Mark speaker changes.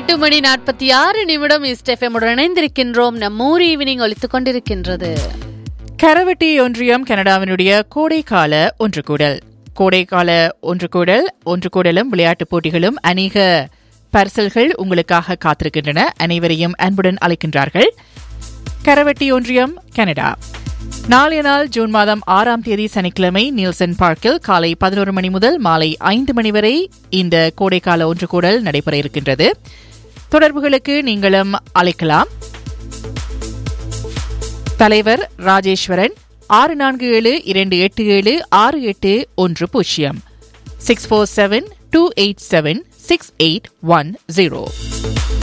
Speaker 1: எட்டு மணி நாற்பத்தி ஆறு நிமிடம் இஸ்டெஃபமுடன் இணைந்திருக்கின்றோம் நம்மூர் ஈவினிங் ஒலித்துக் கொண்டிருக்கின்றது
Speaker 2: கரவட்டி ஒன்றியம் கனடாவினுடைய கோடைக்கால ஒன்று கூடல் கோடைக்கால ஒன்று கூடல் ஒன்று கூடலும் விளையாட்டுப் போட்டிகளும் அநேக பரிசல்கள் உங்களுக்காக காத்திருக்கின்றன அனைவரையும் அன்புடன் அழைக்கின்றார்கள் கரவட்டி ஒன்றியம் கனடா நாளைய நாள் ஜூன் மாதம் ஆறாம் தேதி சனிக்கிழமை நில்சன் பார்க்கில் காலை பதினோரு மணி முதல் மாலை ஐந்து மணி வரை இந்த கோடைக்கால ஒன்று கூடல் நடைபெற இருக்கின்றது தொடர்புகளுக்கு நீங்களும் அழைக்கலாம் தலைவர் ராஜேஸ்வரன் ஆறு நான்கு ஏழு இரண்டு எட்டு ஏழு ஆறு எட்டு ஒன்று பூஜ்ஜியம் six four seven two eight seven six eight one zero